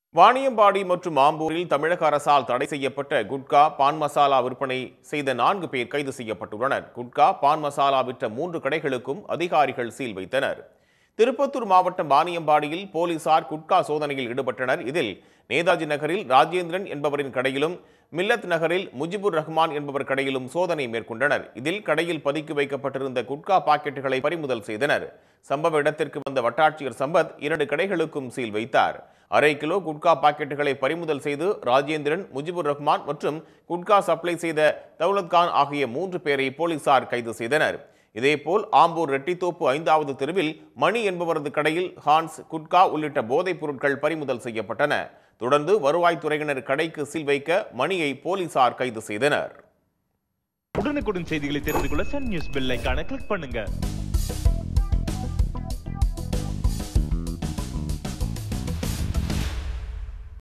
வாணியம்பாடி மற்றும் ஆம்பூரில் தமிழக அரசால் தடை செய்யப்பட்ட குட்கா பான் மசாலா விற்பனை செய்த நான்கு பேர் கைது செய்யப்பட்டுள்ளனர் குட்கா பான் மசாலா விற்ற மூன்று கடைகளுக்கும் அதிகாரிகள் சீல் வைத்தனர் திருப்பத்தூர் மாவட்டம் வாணியம்பாடியில் போலீசார் குட்கா சோதனையில் ஈடுபட்டனர் இதில் நேதாஜி நகரில் ராஜேந்திரன் என்பவரின் கடையிலும் மில்லத் நகரில் முஜிபுர் ரஹ்மான் என்பவர் கடையிலும் சோதனை மேற்கொண்டனர் இதில் கடையில் பதுக்கி வைக்கப்பட்டிருந்த குட்கா பாக்கெட்டுகளை பறிமுதல் செய்தனர் சம்பவ இடத்திற்கு வந்த வட்டாட்சியர் சம்பத் இரண்டு கடைகளுக்கும் சீல் வைத்தார் அரை கிலோ குட்கா பாக்கெட்டுகளை பறிமுதல் செய்து ராஜேந்திரன் முஜிபுர் ரஹ்மான் மற்றும் குட்கா சப்ளை செய்த தௌலத் கான் ஆகிய மூன்று பேரை போலீசார் கைது செய்தனர் இதேபோல் ஆம்பூர் ரெட்டித்தோப்பு ஐந்தாவது தெருவில் மணி என்பவரது கடையில் ஹான்ஸ் குட்கா உள்ளிட்ட போதைப் பொருட்கள் பறிமுதல் செய்யப்பட்டன தொடர்ந்து வருவாய்த்துறையினர் கடைக்கு சீல் வைக்க மணியை போலீசார் கைது செய்தனர் உடனுக்குடன் செய்திகளை தெரிந்து கொள்ள சன் நியூஸ் பெல் ஐகானை கிளிக் பண்ணுங்க